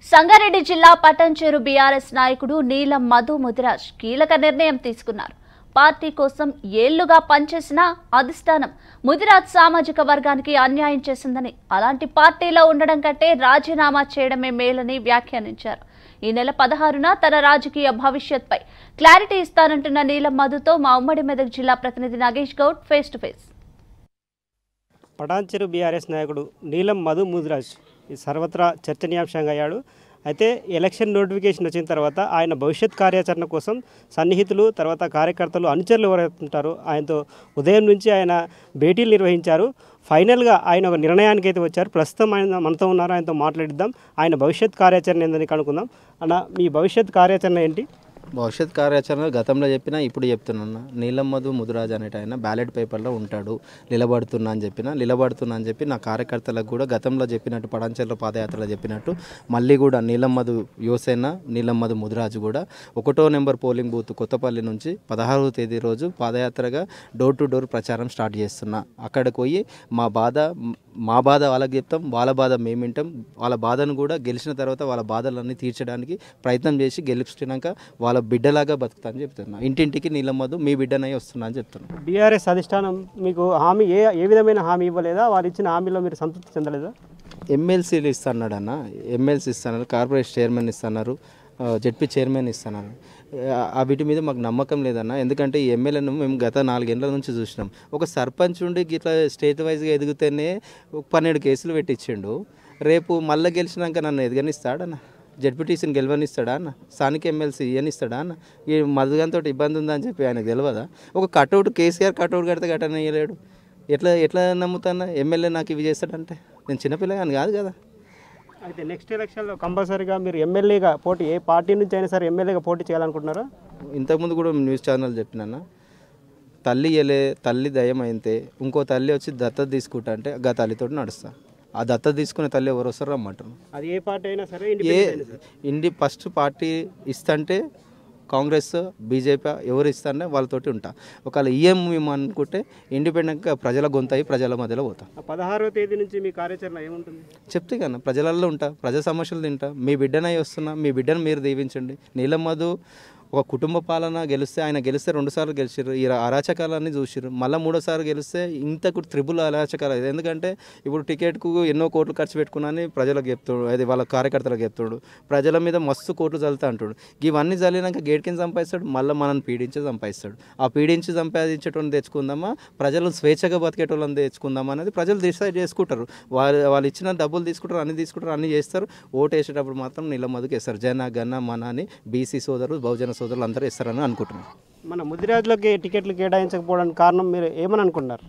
సంగారెడ్డి జిల్లా పటంచెరు బీఆర్ఎస్ నాయకుడు నీలం మధు ముదిరాజ్ కీలక నిర్ణయం తీసుకున్నారు పార్టీ కోసం ఏళ్లుగా పనిచేసిన అధిష్టానం ముదిరాజ్ సామాజిక వర్గానికి అన్యాయం చేసిందని అలాంటి పార్టీలో ఉండడం కంటే రాజీనామా చేయడమే మేలని వ్యాఖ్యానించారు ఈ నెల పదహారున తన రాజకీయ భవిష్యత్పై క్లారిటీ ఇస్తానంటున్న నీలం మధుతో మా ఉమ్మడి మెదక్ జిల్లా ప్రతినిధి Nagesh Goud face to face Patancheru BRS నాయకుడు నీలం మధు ముదిరాజ్ ఈ సర్వత్రా చర్చనీయాంశంగా అయ్యాడు అయితే ఎలక్షన్ నోటిఫికేషన్ వచ్చిన తర్వాత ఆయన భవిష్యత్ కార్యాచరణ కోసం సన్నిహితులు తర్వాత కార్యకర్తలు అనుచరులు ఎవరైతుంటారో ఆయనతో ఉదయం నుంచి ఆయన భేటీలు నిర్వహించారు ఫైనల్గా ఆయన ఒక నిర్ణయానికి అయితే వచ్చారు ప్రస్తుతం ఆయన మనతో ఉన్నారు ఆయనతో మాట్లాడిద్దాం ఆయన భవిష్యత్ కార్యాచరణ ఏందని కనుక్కుందాం అన్న మీ భవిష్యత్ కార్యాచరణ ఏంటి భవిష్యత్ కార్యాచరణ గతంలో చెప్పినా ఇప్పుడు చెప్తున్నా నీలం మధు ముదురాజ్ అనేట ఆయన బ్యాలెట్ పేపర్లో ఉంటాడు నిలబడుతున్నా అని చెప్పిన నిలబడుతున్నా అని చెప్పి నా కార్యకర్తలకు కూడా గతంలో చెప్పినట్టు పడంచెర్ల పాదయాత్రలో చెప్పినట్టు మళ్ళీ కూడా నీలం మధు యువసేన నీలం మధు ముదిరాజు కూడా ఒకటో నెంబర్ పోలింగ్ బూత్ కొత్తపల్లి నుంచి పదహారవ తేదీ రోజు పాదయాత్రగా డోర్ టు డోర్ ప్రచారం స్టార్ట్ చేస్తున్నా అక్కడికి పోయి మా బాధ మా బాధ వాళ్ళకి చెప్తాం వాళ్ళ బాధ మేము వింటాం వాళ్ళ బాధను కూడా గెలిచిన తర్వాత వాళ్ళ బాధలన్నీ తీర్చడానికి ప్రయత్నం చేసి గెలిచినాక వాళ్ళ బిడ్డలాగా బతుకుతా అని చెప్తున్నా ఇంటింటికి నీలమ్మదు మీ బిడ్డనై వస్తున్నా అని చెప్తున్నా బీఆర్ఎస్ అధిష్టానం మీకు హామీ ఏ ఏ విధమైన హామీ ఇవ్వలేదా వారు ఇచ్చిన హామీలో మీరు సంతృప్తి చెందలేదా ఎమ్మెల్సీలు ఇస్తున్నాడు అన్న ఎమ్మెల్సీ ఇస్తున్నారు కార్పొరేషన్ చైర్మన్ ఇస్తున్నారు ఆ, జెడ్పీ చైర్మన్ ఇస్తున్నారు ఆ, ఆ వీటి మీద మాకు నమ్మకం లేదన్న ఎందుకంటే ఈ ఎమ్మెల్యేను మేము గత నాలుగేళ్ల నుంచి చూసినాం ఒక సర్పంచ్ ఉండి ఇట్లా స్టేట్ వైజ్గా ఎదిగితేనే ఒక పన్నెండు కేసులు పెట్టించిండు రేపు మళ్ళీ గెలిచినాక నన్ను ఎదగనిస్తాడన్న జడ్పీటీసీని గెలవనిస్తాడా అన్న స్థానిక ఎమ్మెల్సీ ఇయ్యనిస్తాడా అన్న ఈ మధుగంతో ఇబ్బంది ఉందని చెప్పి ఆయనకు తెలియదా ఒక కటౌట్ కేసీఆర్ కటౌట్ కడితే కట్టని ఇయ్యలేడు ఎట్లా ఎట్లా నమ్ముతానా ఎమ్మెల్యే నాకు ఇవి చేస్తాడంటే నేను చిన్నపిల్లగాని కాదు కదా అయితే నెక్స్ట్ ఎలక్షన్లో కంపల్సరీగా మీరు ఎమ్మెల్యేగా పోటీ ఏ పార్టీ నుంచి అయినా సరే ఎమ్మెల్యేగా పోటీ చేయాలనుకుంటున్నారా ఇంతకుముందు కూడా న్యూస్ ఛానల్ చెప్పినాన్న తల్లి ఎలే తల్లి దయం అయితే ఇంకో తల్లి వచ్చి దత్తత తీసుకుంటా అంటే గా తల్లితో నడుస్తా ఆ దత్తత తీసుకునే తల్లి ఎవరు వస్తారో రమ్మంటారు అది ఏ పార్టీ అయినా సరే ఏ independent అయినా సరే. ఇండి ఫస్ట్ పార్టీ ఇస్తంటే కాంగ్రెస్ బీజేపీ ఎవరు ఇస్తారనే వాళ్ళతోటి ఉంటా ఒకవేళ ఈఎం మేము అనుకుంటే ఇండిపెండెంట్గా ప్రజల గొంతయి ప్రజల మధ్యలో పోతా ఆ పదహారవ తేదీ నుంచి మీ కార్యాచరణ ఏముంటుంది చెప్తే కన్నా ప్రజలలో ఉంటా ప్రజా సమస్యలు తింటా మీ బిడ్డనై వస్తున్నా మీ బిడ్డను మీరు దీవించండి నీలం మధు ఒక కుటుంబ పాలన గెలిస్తే ఆయన గెలిస్తే రెండుసార్లు గెలిచారు ఈ అరాచకాలన్నీ చూసిరు మళ్ళీ మూడోసారి గెలిస్తే ఇంతకు త్రిబుల్ అరాచకాలు ఇది ఎందుకంటే ఇప్పుడు టికెట్కు ఎన్నో కోట్లు ఖర్చు పెట్టుకున్నాని ప్రజలకు చెప్తాడు అది వాళ్ళ కార్యకర్తలకు చెప్తాడు ప్రజల మీద మస్తు కోట్లు చల్లుతా అంటాడు ఇవన్నీ చల్లినాక గేట్ కింద సంపాదిస్తాడు మళ్ళీ మనల్ని పీడించి సంపాదిస్తాడు ఆ పీడించి సంపాదించేటోళ్ళని తెచ్చుకుందామా ప్రజలు స్వేచ్ఛగా బతికేటోళ్ళని తెచ్చుకుందామా అనేది ప్రజలు డిసైడ్ చేసుకుంటారు వాళ్ళు వాళ్ళు ఇచ్చిన డబ్బులు తీసుకుంటారు అన్ని తీసుకుంటారు అన్ని చేస్తారు ఓటు వేసేటప్పుడు మాత్రం నీళ్ళ మధుకు వేస్తారు జన గణ మన అని బీసీ సోదరులు బహుజన సోదరులు అందరూ వేస్తారని అనుకుంటున్నాను మన ముదిరాజులకి టికెట్లు కేటాయించకపోవడానికి కారణం మీరు ఏమని అనుకున్నారు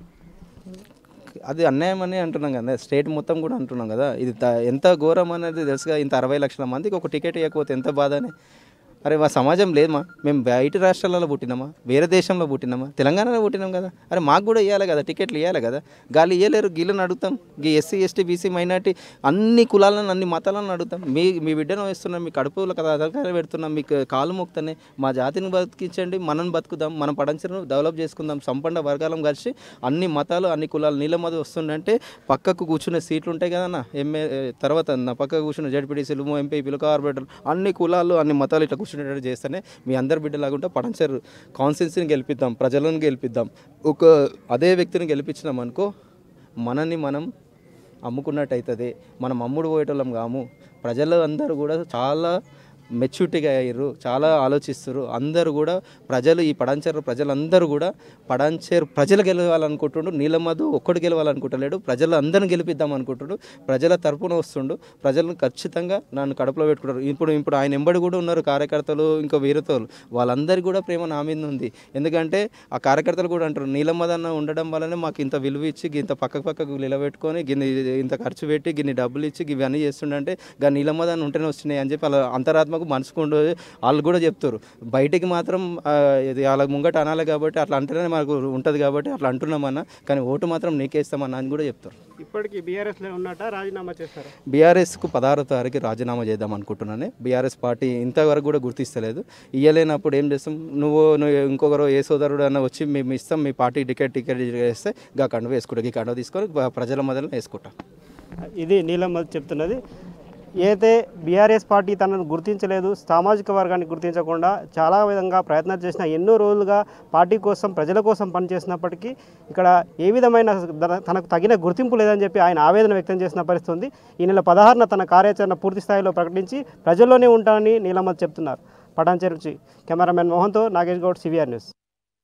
అది అన్యాయం అని అంటున్నాం కదా స్టేట్ మొత్తం కూడా అంటున్నాం కదా ఇది త- ఎంత ఘోరం అనేది తెలుసుగా ఇంత అరవై లక్షల మందికి ఒక టికెట్ ఇవ్వకపోతే ఎంత బాధ అని అరే మా సమాజం లేదమ్మా మేము బయట రాష్ట్రాలలో పుట్టినామా వేరే దేశంలో పుట్టినామా తెలంగాణలో పుట్టినాం కదా అరే మాకు కూడా ఇవ్వాలి కదా టికెట్లు ఇవ్వాలి కదా గాలి ఇవ్వలేరు గీళ్ళని అడుగుతాం ఈ ఎస్సీ ఎస్టీ బీసీ మైనార్టీ అన్ని కులాలను అన్ని మతాలను అడుగుతాం మీ మీ బిడ్డను వేస్తున్నాం మీ కడుపులో కదా అధికారం పెడుతున్నాం మీకు కాలు మొక్తనే మా జాతిని బతికించండి మనం బతుకుదాం మన పడంచను డెవలప్ చేసుకుందాం సంపన్న వర్గాలం కలిసి అన్ని మతాలు అన్ని కులాలు నీళ్ళ మధ్య వస్తుందంటే పక్కకు కూర్చునే సీట్లు ఉంటాయి కదన్న ఎంఏ తర్వాత నా పక్కకు కూర్చున్న జడ్పీటీసీలు ఎంపీపీలు కార్పొరేటర్లు అన్ని కులాలు అన్ని మతాలు ఇట్లా కూర్చునేటట్టు చేస్తేనే మీ అందరి బిడ్డలాగుంటే పడంచర్ కాన్స్టిట్యున్సీని గెలిపిద్దాం ప్రజలను గెలిపిద్దాం ఒక అదే వ్యక్తిని గెలిపించినాం అనుకో మనని మనం అమ్ముకున్నట్టు అవుతుంది మనం అమ్ముడు పోయేటోళ్ళం కాము ప్రజలు అందరూ కూడా చాలా మెచ్యూరిటీగా అయ్యారు చాలా ఆలోచిస్తారు అందరూ కూడా ప్రజలు ఈ పడాంచేరు ప్రజలందరూ కూడా పడాంచేరు ప్రజలు గెలవాలనుకుంటుండు నీలమధు ఒక్కడు గెలవాలనుకుంటలేడు ప్రజలు అందరిని గెలిపిద్దాం అనుకుంటుడు ప్రజల తరపున వస్తుండు ప్రజలను ఖచ్చితంగా నన్ను కడుపులో పెట్టుకుంటారు ఇప్పుడు ఇప్పుడు ఆయన ఎంబడి కూడా ఉన్నారు కార్యకర్తలు ఇంకా వీరతోలు వాళ్ళందరికీ కూడా ప్రేమ నా మీద ఉంది ఎందుకంటే ఆ కార్యకర్తలు కూడా అంటారు నీలమ్మదన్న ఉండడం వల్లనే మాకు ఇంత విలువ ఇచ్చి ఇంత పక్క పక్కకు నిలబెట్టుకొని గిన్ని ఇంత ఖర్చు పెట్టి గిన్ని డబ్బులు ఇచ్చి ఇవన్నీ చేస్తుండంటే గా నీలమ్మదన్న ఉంటేనే వచ్చినాయి అని చెప్పి వాళ్ళ అంతరాత్మకు మనసుకుంటూ వాళ్ళు కూడా చెప్తారు బయటికి మాత్రం ఆ, ఇది వాళ్ళ ముంగట అనాలి కాబట్టి అట్లా అంటేనే మాకు ఉంటుంది కాబట్టి అట్లా అంటున్నామన్న కానీ ఓటు మాత్రం నీకే ఇస్తామన్నా అని కూడా చెప్తారు ఇప్పటికి బీఆర్ఎస్లో ఉన్నట్ట రాజీనామా చేస్తారా బీఆర్ఎస్కు పదహారో తారీఖు రాజీనామా చేద్దాం అనుకుంటున్నాను బీఆర్ఎస్ పార్టీ ఇంతవరకు కూడా గుర్తిస్తలేదు ఇయ్యలేనప్పుడు ఏం చేస్తాం నువ్వు నువ్వు ఇంకొకరు ఏ సోదరుడు అన్న వచ్చి మేము ఇస్తాం మీ పార్టీ టికెట్ టికెట్ వేస్తే గా కండువ వేసుకుంటా ఈ కండువ తీసుకొని ప్రజల మధ్యలో వేసుకుంటా ఇది నీలం మధు చెప్తున్నది ఏదైతే బీఆర్ఎస్ పార్టీ తనను గుర్తించలేదు సామాజిక వర్గాన్ని గుర్తించకుండా చాలా విధంగా ప్రయత్నాలు చేసిన ఎన్నో రోజులుగా పార్టీ కోసం ప్రజల కోసం పనిచేసినప్పటికీ ఇక్కడ ఏ విధమైన తన- తనకు తగిన గుర్తింపు లేదని చెప్పి ఆయన ఆవేదన వ్యక్తం చేసిన పరిస్థితి ఉంది ఈ నెల పదహారున తన కార్యాచరణ పూర్తి స్థాయిలో ప్రకటించి ప్రజల్లోనే ఉంటానని నీలమ్మద్ చెప్తున్నారు పటాన్చేరు నుంచి కెమెరామెన్ మోహన్తో నాగేష్ గౌడ్ సివిఆర్ న్యూస్